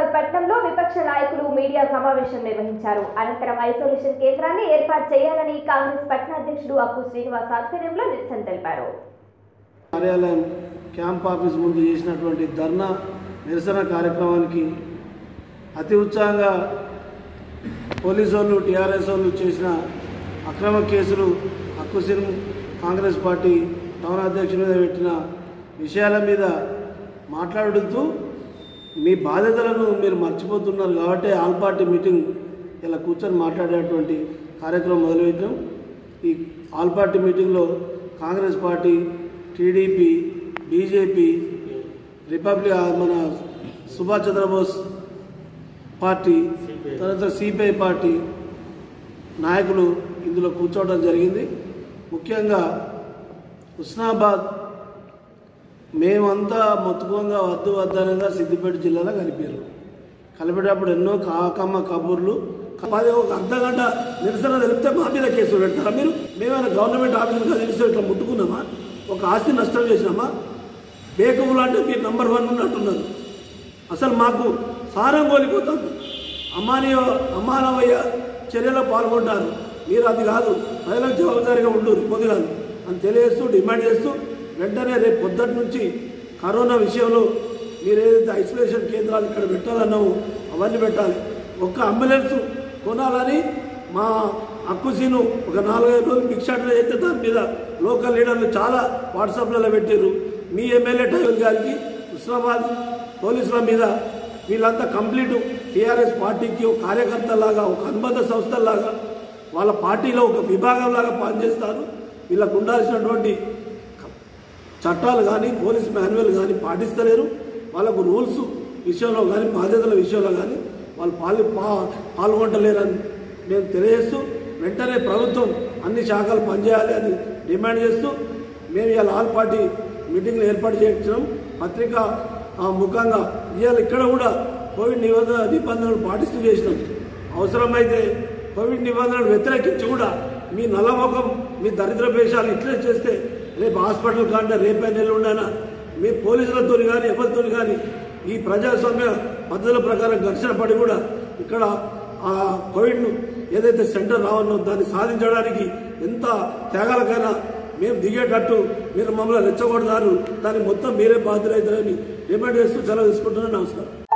పట్నంలో విపక్ష నాయకులు మీడియా సమావేశం నిర్వహించారు అనంతరం ఐసోలేషన్ కేంద్రాన్ని ఏర్పాటు చేయాలని కాంగ్రెస్ పట్న అధ్యక్షుడు అప్పు శ్రీనివాస్ ఆధ్వర్యంలో నిరసన తెలిపారు కార్యాలయం క్యాంప్ ఆఫీస్ ముందు చేసినటువంటి ధర్నా నిరసన కార్యక్రమానికి అతి ఉత్సాహంగా పోలీసు వాళ్ళు టీఆర్ఎస్ వాళ్ళు చేసిన అక్రమ కేసులు హక్కుసిన్ కాంగ్రెస్ పార్టీ టౌన్ అధ్యక్షుడి మీద పెట్టిన విషయాల మీద మాట్లాడుతూ మీ బాధ్యతలను మీరు మర్చిపోతున్నారు కాబట్టి ఆల్ పార్టీ మీటింగ్ ఇలా కూర్చొని మాట్లాడేటువంటి కార్యక్రమం మొదలుపెట్టాం ఈ ఆల్ పార్టీ మీటింగ్లో Congress party TDP BJP Republic మన సుభాష్ చంద్రబోస్ పార్టీ తర్వాత సిపిఐ పార్టీ నాయకులు ఇందులో కూర్చోవడం జరిగింది ముఖ్యంగా హుస్నాబాద్ మేమంతా మొత్తుకంగా వద్దు వద్దనంగా సిద్దిపేట జిల్లాలో కలిపారు కలిపేటప్పుడు ఎన్నో కాకమ్మ కబూర్లు పది ఒక అర్ధ గంట నిరసన తెలిపితే మా మీద కేసులు పెడతారా మీరు మేమైనా గవర్నమెంట్ ఆఫీసులు కలిసి ఇట్లా ముట్టుకున్నామా ఒక ఆస్తి నష్టం చేసినామా బేకములు అంటే మీరు నంబర్ వన్ ఉన్నట్టున్నారు అసలు మాకు సారం కోల్పోతాం అమ్మానీయ అమ్మానవయ్య చర్యలో పాల్గొంటారు మీరు అది కాదు ప్రజలకు జవాబుదారీగా ఉండు పొద్దుగాలు అని తెలియజేస్తూ డిమాండ్ చేస్తూ వెంటనే రేపు పొద్దుటి నుంచి కరోనా విషయంలో మీరు ఏదైతే ఐసోలేషన్ కేంద్రాలు ఇక్కడ పెట్టాలన్నామో అవన్నీ పెట్టాలి ఒక్క అంబులెన్స్ కొనాలని మా అక్కుసీను ఒక నాలుగైదు రోజులు భిక్షాటన చేస్తే దాని మీద లోకల్ లీడర్లు చాలా వాట్సాప్లలో పెట్టారు మీ ఎమ్మెల్యే టైల్ గారికి హుస్నాబాద్ పోలీసుల మీద వీళ్ళంతా కంప్లీట్ టీఆర్ఎస్ పార్టీకి ఒక కార్యకర్తలాగా ఒక అనుబంధ సంస్థలాగా వాళ్ళ పార్టీలో ఒక విభాగంలాగా పనిచేస్తారు వీళ్ళకు ఉండాల్సినటువంటి చట్టాలు కానీ పోలీస్ మాన్యువల్ కానీ పాటిస్తలేరు వాళ్ళకు రూల్స్ విషయంలో కానీ బాధ్యతల విషయంలో కానీ వాళ్ళు పాలు పా పాల్గొంటలేరని మేము తెలియజేస్తూ వెంటనే ప్రభుత్వం అన్ని శాఖలు పనిచేయాలి అని డిమాండ్ చేస్తూ మేము ఇవాళ ఆల్ పార్టీ మీటింగ్లు ఏర్పాటు చేయించినాం పత్రిక ఆ, ముఖంగా ఇవాళ ఇక్కడ కూడా కోవిడ్ నిబంధన నిబంధనలు పాటిస్తూ చేసినాం అవసరమైతే కోవిడ్ నిబంధనలు వ్యతిరేకించి కూడా మీ నల్లముఖం మీ దరిద్ర వేషాలు ఇట్లే చేస్తే రేపు హాస్పిటల్ కాంటే రేపే నెల్లుండనా మీ పోలీసులతో కానీ ఎవరితో కానీ ఈ ప్రజాస్వామ్య పద్ధతుల ప్రకారం ఘర్షణ పడి కూడా ఇక్కడ ఆ కోవిడ్ను ఏదైతే సెంటర్ రావన్నో దాన్ని సాధించడానికి ఎంత త్యాగాలకైనా మేము దిగేటట్టు మీరు మమ్మల్ని రెచ్చగొడతారు దాన్ని మొత్తం మీరే బాధ్యులవుతారని డిమాండ్ చేస్తూ సెలవు తీసుకుంటున్నాను నమస్కారం